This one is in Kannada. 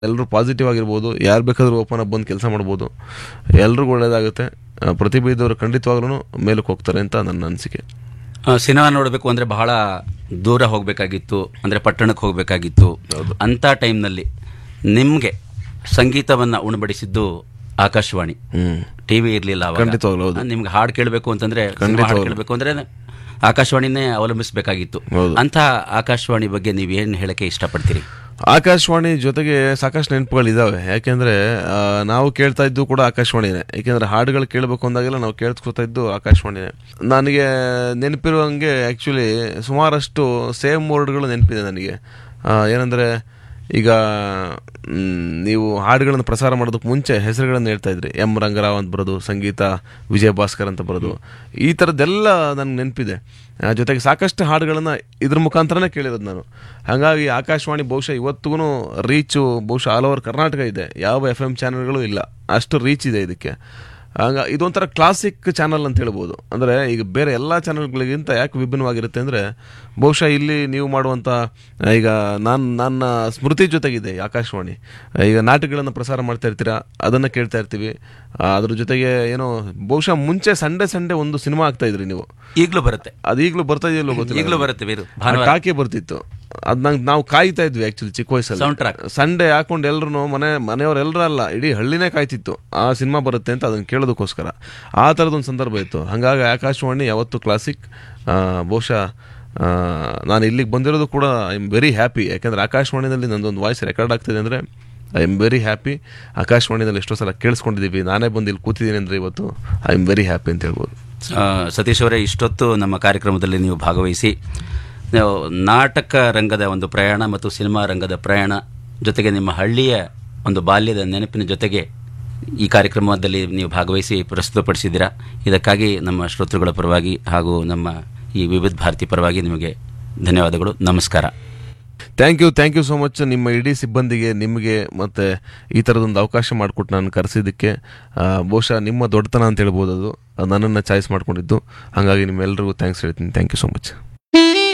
ಎಲ್ಲರೂ ಪಾಸಿಟಿವ್ ಆಗಿರ್ಬೋದು ಯಾರು ಬೇಕಾದರೂ ಓಪನ್ ಅಪ್ ಬಂದು ಕೆಲಸ ಮಾಡ್ಬೋದು ಎಲ್ರಿಗೂ ಒಳ್ಳೇದಾಗುತ್ತೆ ಆ, ಪ್ರತಿಭೆ ಇದ್ದವರು ಖಂಡಿತವಾಗ್ಲೂ ಮೇಲಕ್ಕೆ ಹೋಗ್ತಾರೆ ಅಂತ ನನ್ನ ಅನಿಸಿಕೆ ಆ, ಸಿನಿಮಾ ನೋಡಬೇಕು ಅಂದ್ರೆ ಬಹಳ ದೂರ ಹೋಗಬೇಕಾಗಿತ್ತು ಅಂದ್ರೆ ಪಟ್ಟಣಕ್ಕೆ ಹೋಗಬೇಕಾಗಿತ್ತು ಅಂತ ಟೈಮ್ನಲ್ಲಿ ನಿಮಗೆ ಸಂಗೀತವನ್ನ ಉಣಬಡಿಸಿದ್ದು ಆಕಾಶವಾಣಿ ಹ್ಮ್ ಟಿವಿ ಇರಲಿಲ್ಲ ಖಂಡಿತವಾಗ್ಲೂ ಹೌದು. ನಿಮ್ಗೆ ಹಾಡು ಕೇಳಬೇಕು ಅಂತಂದ್ರೆ ಸಿನಿಮಾ ಹಾಡು ಕೇಳಬೇಕು ಅಂದ್ರೆ ಆಕಾಶವಾಣಿನೇ ಅವಲಂಬಿಸಬೇಕಾಗಿತ್ತು ಹೌದು. ಅಂತ ಆಕಾಶವಾಣಿ ಬಗ್ಗೆ ನೀವು ಏನು ಹೇಳಕ್ಕೆ ಇಷ್ಟಪಡ್ತೀರಿ ಆಕಾಶವಾಣಿ ಜೊತೆಗೆ ಸಾಕಷ್ಟು ನೆನಪುಗಳಿದ್ದಾವೆ ಯಾಕೆಂದ್ರೆ ಆ, ನಾವು ಕೇಳ್ತಾ ಇದ್ದು ಕೂಡ ಆಕಾಶವಾಣಿನೇ ಯಾಕೆಂದ್ರೆ ಹಾಡುಗಳು ಕೇಳಬೇಕು ಅಂದಾಗೆಲ್ಲ ನಾವು ಕೇಳಿಸ್ಕೊತಾ ಇದ್ದು ಆಕಾಶವಾಣಿನೇ ನನಗೆ ನೆನಪಿರುವಂಗೆ ಆ್ಯಕ್ಚುಲಿ ಸುಮಾರಷ್ಟು ಸೇಮ್ ವರ್ಡ್ಗಳು ನೆನಪಿದೆ ನನಗೆ ಆ, ಏನಂದ್ರೆ ಈಗ ಮ್, ನೀವು ಹಾಡುಗಳನ್ನು ಪ್ರಸಾರ ಮಾಡೋದಕ್ಕೆ ಮುಂಚೆ ಹೆಸರುಗಳನ್ನು ಹೇಳ್ತಾ ಇದ್ರಿ ಎಂ ರಂಗರಾವ್ ಅಂತ ಬರೋದು ಸಂಗೀತ ವಿಜಯ ಭಾಸ್ಕರ್ ಅಂತ ಬರೋದು ಈ ಥರದ್ದೆಲ್ಲ ನನಗೆ ನೆನಪಿದೆ ಆ, ಜೊತೆಗೆ ಸಾಕಷ್ಟು ಹಾಡುಗಳನ್ನು ಇದ್ರ ಮುಖಾಂತರನೇ ಕೇಳಿರೋದು ನಾನು ಹಾಗಾಗಿ ಆಕಾಶವಾಣಿ ಬಹುಶಃ ಇವತ್ತಿಗೂ ರೀಚು ಬಹುಶಃ ಆಲ್ ಓವರ್ ಕರ್ನಾಟಕ ಇದೆ ಯಾವ ಎಫ್ ಎಮ್ ಚಾನಲ್ಗಳು ಇಲ್ಲ ಅಷ್ಟು ರೀಚ್ ಇದೆ ಇದಕ್ಕೆ ಹಂಗ ಇದೊಂಥರ ಕ್ಲಾಸಿಕ್ ಚಾನಲ್ ಅಂತ ಹೇಳ್ಬೋದು ಅಂದರೆ ಈಗ ಬೇರೆ ಎಲ್ಲ ಚಾನಲ್ಗಳಿಗಿಂತ ಯಾಕೆ ವಿಭಿನ್ನವಾಗಿರುತ್ತೆ ಅಂದರೆ ಬಹುಶಃ ಇಲ್ಲಿ ನೀವು ಮಾಡುವಂಥ ಈಗ ನಾನು ನನ್ನ ಸ್ಮೃತಿ ಜೊತೆಗಿದೆ ಈ ಆಕಾಶವಾಣಿ ಈಗ ನಾಟಕಗಳನ್ನು ಪ್ರಸಾರ ಮಾಡ್ತಾ ಇರ್ತೀರಾ ಅದನ್ನು ಕೇಳ್ತಾ ಇರ್ತೀವಿ ಆ, ಅದ್ರ ಜೊತೆಗೆ ಏನೋ ಬಹುಶಃ ಮುಂಚೆ ಸಂಡೇ ಸಂಡೇ ಒಂದು ಸಿನಿಮಾ ಆಗ್ತಾ ಇದ್ರಿ ನೀವು ಈಗಲೂ ಬರುತ್ತೆ ಅದು ಈಗಲೂ ಬರ್ತಾ ಇದೆಯಲ್ಲೋ ಗೊತ್ತಿಲ್ಲ ಈಗಲೂ ಬರುತ್ತೆ ವೀರು ಭಾನುವಾರ ಟಾಕಿ ಬರ್ತಿತ್ತು ಅದ್ ನಂಗೆ ನಾವು ಕಾಯ್ತಾ ಇದ್ವಿ ಆಕ್ಚುಲಿ ಚಿಕ್ಕ ವಯಸ್ಸಲ್ಲಿ Soundtrack. ಸಂಡೇ ಹಾಕೊಂಡು ಎಲ್ರು ಮನೆ ಮನೆಯವರೆಲ್ಲರೂ ಅಲ್ಲ ಇಡೀ ಹಳ್ಳಿನೇ ಕಾಯ್ತಿತ್ತು ಆ ಸಿನಿಮಾ ಬರುತ್ತೆ ಅಂತ ಅದನ್ನ ಕೇಳೋದಕ್ಕೋಸ್ಕರ ಆ ಥರದೊಂದು ಸಂದರ್ಭ ಇತ್ತು ಹಾಗಾಗಿ ಆಕಾಶವಾಣಿ ಯಾವತ್ತು ಕ್ಲಾಸಿಕ್ ಬಹುಶಃ ಆ, ನಾನು ಇಲ್ಲಿಗೆ ಬಂದಿರೋದು ಕೂಡ ಐ ಆಮ್ ವೆರಿ ಹ್ಯಾಪಿ ಯಾಕಂದ್ರೆ ಆಕಾಶವಾಣಿನಲ್ಲಿ ನಂದೊಂದು ವಾಯ್ಸ್ ರೆಕಾರ್ಡ್ ಆಗ್ತಿದೆ ಅಂದರೆ ಐ ಆಮ್ ವೆರಿ ಹ್ಯಾಪಿ ಆಕಾಶವಾಣಿನಲ್ಲಿ ಎಷ್ಟೋ ಸಲ ಕೇಳಿಸ್ಕೊಂಡಿದ್ದೀವಿ ನಾನೇ ಬಂದು ಇಲ್ಲಿ ಕೂತಿದ್ದೀನಿ ಅಂದರೆ ಇವತ್ತು ಐ ಆಮ್ ವೆರಿ ಹ್ಯಾಪಿ ಅಂತ ಹೇಳ್ಬೋದು ಆ, ಸತೀಶ್ ಅವರೇ ಇಷ್ಟೊತ್ತು ನಮ್ಮ ಕಾರ್ಯಕ್ರಮದಲ್ಲಿ ನೀವು ಭಾಗವಹಿಸಿ ನೀವು ನಾಟಕ ರಂಗದ ಒಂದು ಪ್ರಯಾಣ ಮತ್ತು ಸಿನಿಮಾ ರಂಗದ ಪ್ರಯಾಣ ಜೊತೆಗೆ ನಿಮ್ಮ ಹಳ್ಳಿಯ ಒಂದು ಬಾಲ್ಯದ ನೆನಪಿನ ಜೊತೆಗೆ ಈ ಕಾರ್ಯಕ್ರಮದಲ್ಲಿ ನೀವು ಭಾಗವಹಿಸಿ ಪ್ರಸ್ತುತಪಡಿಸಿದ್ದೀರಾ ಇದಕ್ಕಾಗಿ ನಮ್ಮ ಶ್ರೋತೃಗಳ ಪರವಾಗಿ ಹಾಗೂ ನಮ್ಮ ಈ ವಿವಿಧ ಭಾರತಿ ಪರವಾಗಿ ನಿಮಗೆ ಧನ್ಯವಾದಗಳು ನಮಸ್ಕಾರ thank you thank you so much ನಿಮ್ಮ ಇಡೀ ಸಿಬ್ಬಂದಿಗೆ ನಿಮಗೆ ಮತ್ತೆ ಈ ಥರದೊಂದು ಅವಕಾಶ ಮಾಡಿಕೊಟ್ಟು ನಾನು ಕರೆಸಿದ್ದಕ್ಕೆ ಆ, ಬಹುಶಃ ನಿಮ್ಮ ದೊಡ್ಡತನ ಅಂತ ಹೇಳ್ಬೋದು ಅದು ಅದು ನನ್ನನ್ನು ಚಾಯ್ಸ್ ಮಾಡ್ಕೊಂಡಿದ್ದು ಹಾಗಾಗಿ ನಿಮ್ಮೆಲ್ಲರಿಗೂ ಥ್ಯಾಂಕ್ಸ್ ಹೇಳ್ತೀನಿ ಥ್ಯಾಂಕ್ ಯು ಸೋ ಮಚ್